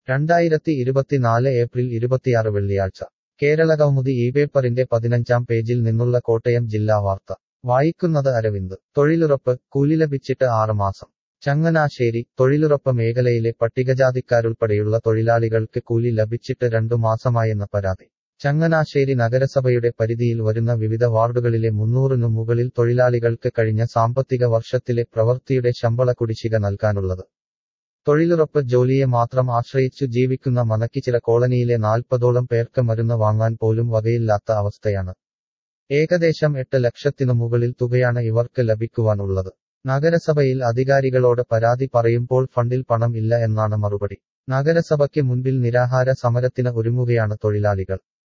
രണ്ടായിരത്തി ഇരുപത്തിനാല് ഏപ്രിൽ ഇരുപത്തിയാറ് വെള്ളിയാഴ്ച കേരള കൗമുദി ഈ പേപ്പറിന്റെ പതിനഞ്ചാം പേജിൽ നിന്നുള്ള കോട്ടയം ജില്ലാ വാർത്ത വായിക്കുന്നത് അരവിന്ദ് തൊഴിലുറപ്പ് കൂലി ലഭിച്ചിട്ട് ആറ് മാസം ചങ്ങനാശ്ശേരി തൊഴിലുറപ്പ് മേഖലയിലെ പട്ടികജാതിക്കാരുൾപ്പെടെയുള്ള തൊഴിലാളികൾക്ക് കൂലി ലഭിച്ചിട്ട് രണ്ടു മാസമായെന്ന പരാതി ചങ്ങനാശ്ശേരി നഗരസഭയുടെ പരിധിയിൽ വരുന്ന വിവിധ വാർഡുകളിലെ മുന്നൂറിനു മുകളിൽ തൊഴിലാളികൾക്ക് കഴിഞ്ഞ സാമ്പത്തിക വർഷത്തിലെ പ്രവൃത്തിയുടെ ശമ്പള കുടിശ്ശിക നൽകാനുള്ളത് തൊഴിലുറപ്പ് ജോലിയെ മാത്രം ആശ്രയിച്ചു ജീവിക്കുന്ന മനക്കിച്ചിറ കോളനിയിലെ നാൽപ്പതോളം പേർക്ക് മരുന്ന് വാങ്ങാൻ പോലും വകയില്ലാത്ത അവസ്ഥയാണ് ഏകദേശം എട്ട് ലക്ഷത്തിനു മുകളിൽ തുകയാണ് ഇവർക്ക് ലഭിക്കുവാനുള്ളത് നഗരസഭയിൽ അധികാരികളോട് പരാതി പറയുമ്പോൾ ഫണ്ടിൽ പണം ഇല്ല എന്നാണ് മറുപടി നഗരസഭയ്ക്ക് മുൻപിൽ നിരാഹാര സമരത്തിന് ഒരുങ്ങുകയാണ് തൊഴിലാളികൾ